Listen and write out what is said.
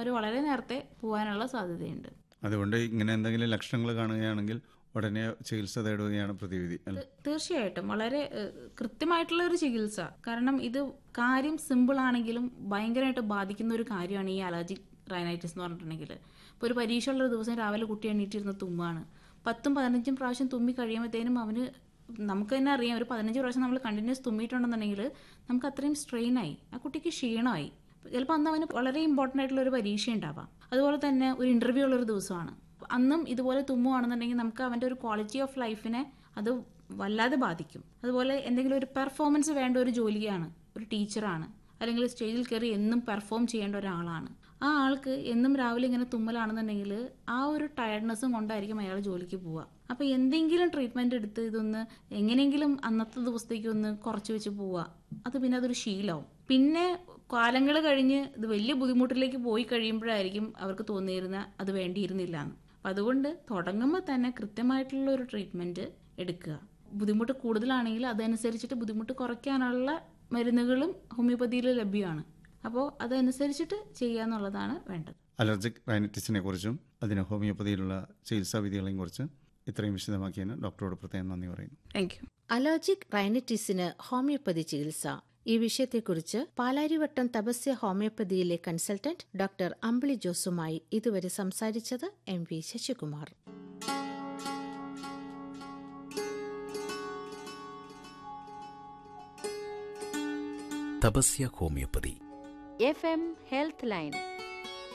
അവർ വളരെ നേരത്തെ പോകാനുള്ള സാധ്യതയുണ്ട് അതുകൊണ്ട് ഇങ്ങനെ എന്തെങ്കിലും ലക്ഷണങ്ങൾ കാണുകയാണെങ്കിൽ ഉടനെ ചികിത്സ തേടുകയാണ് പ്രതിവിധി അല്ലേ തീർച്ചയായിട്ടും വളരെ ഏഹ്, കൃത്യമായിട്ടുള്ള ഒരു ചികിത്സ കാരണം ഇത് കാര്യം സിമ്പിൾ ആണെങ്കിലും ഭയങ്കരമായിട്ട് ബാധിക്കുന്ന ഒരു കാര്യമാണ് ഈ അലർജിക് റൈനൈറ്റിസ് എന്ന് പറഞ്ഞിട്ടുണ്ടെങ്കിൽ ഇപ്പോൾ ഒരു പരീക്ഷ ഉള്ള ഒരു ദിവസം രാവിലെ കുട്ടി എണീറ്റിരുന്ന് തുമ്മാണ് പത്തും പതിനഞ്ചും പ്രാവശ്യം തുമ്മി കഴിയുമ്പോഴത്തേനും അവന് നമുക്ക് തന്നെ അറിയാം ഒരു പതിനഞ്ച് പ്രാവശ്യം നമ്മൾ കണ്ടിന്യൂസ് തുമ്മിയിട്ടുണ്ടെന്നുണ്ടെങ്കിൽ നമുക്ക് അത്രയും സ്ട്രെയിൻ ആയി ആ കുട്ടിക്ക് ക്ഷീണമായി ചിലപ്പോൾ അന്ന് അവന് വളരെ ഇമ്പോർട്ടൻ്റ് ആയിട്ടുള്ള ഒരു പരീക്ഷ ഉണ്ടാവാം അതുപോലെ തന്നെ ഒരു ഇൻ്റർവ്യൂ ഉള്ളൊരു ദിവസമാണ് അന്നും ഇതുപോലെ തുമ്മുവാണെന്നുണ്ടെങ്കിൽ നമുക്ക് അവൻ്റെ ഒരു ക്വാളിറ്റി ഓഫ് ലൈഫിനെ അത് വല്ലാതെ ബാധിക്കും അതുപോലെ എന്തെങ്കിലും ഒരു പെർഫോമൻസ് വേണ്ട ഒരു ജോലിയാണ് ഒരു ടീച്ചറാണ് അല്ലെങ്കിൽ സ്റ്റേജിൽ കയറി എന്നും പെർഫോം ചെയ്യേണ്ട ഒരാളാണ് ആ ആൾക്ക് എന്നും രാവിലെ ഇങ്ങനെ തുമ്മലാണെന്നുണ്ടെങ്കിൽ ആ ഒരു ടയർഡ്നെസ്സും കൊണ്ടായിരിക്കും അയാൾ ജോലിക്ക് പോവുക അപ്പോൾ എന്തെങ്കിലും ട്രീറ്റ്മെൻറ്റ് എടുത്ത് ഇതൊന്ന് എങ്ങനെയെങ്കിലും അന്നത്തെ ദിവസത്തേക്ക് ഒന്ന് കുറച്ച് വെച്ച് പോവുക അത് പിന്നെ അതൊരു ശീലമാവും പിന്നെ കാലങ്ങൾ കഴിഞ്ഞ് ഇത് വലിയ ബുദ്ധിമുട്ടിലേക്ക് പോയി കഴിയുമ്പോഴായിരിക്കും അവർക്ക് തോന്നിയിരുന്ന അത് വേണ്ടിയിരുന്നില്ല എന്ന് അപ്പം അതുകൊണ്ട് തുടങ്ങുമ്പോൾ തന്നെ കൃത്യമായിട്ടുള്ള ഒരു ട്രീറ്റ്മെൻറ്റ് എടുക്കുക ബുദ്ധിമുട്ട് കൂടുതലാണെങ്കിൽ അതനുസരിച്ചിട്ട് ബുദ്ധിമുട്ട് കുറയ്ക്കാനുള്ള മരുന്നുകളും ഹോമിയോപ്പതിയിൽ ലഭ്യമാണ് അപ്പോൾ അതനുസരിച്ചിട്ട് ചെയ്യുക എന്നുള്ളതാണ് വേണ്ടത് അലർജിക് റൈനറ്റിസിനെ കുറിച്ചും അതിന് ഹോമിയോപ്പതിയിലുള്ള ചികിത്സാ വിധികളെയും കുറിച്ച് ഇത്രയും വിശദമാക്കിയതിന് ഡോക്ടറോട് പ്രത്യേകം നന്ദി പറയുന്നു താങ്ക് യു അലർജിക് റൈനറ്റിസിന് ഹോമിയോപ്പതി ചികിത്സ ഈ വിഷയത്തെക്കുറിച്ച് പാലാരിവട്ടം തപസ്യ ഹോമിയോപ്പതിയിലെ കൺസൾട്ടന്റ് ഡോക്ടർ അമ്പിളി ജോസുമായി ഇതുവരെ സംസാരിച്ചത് M V Sasikumar Tapasya homeopathy F M health line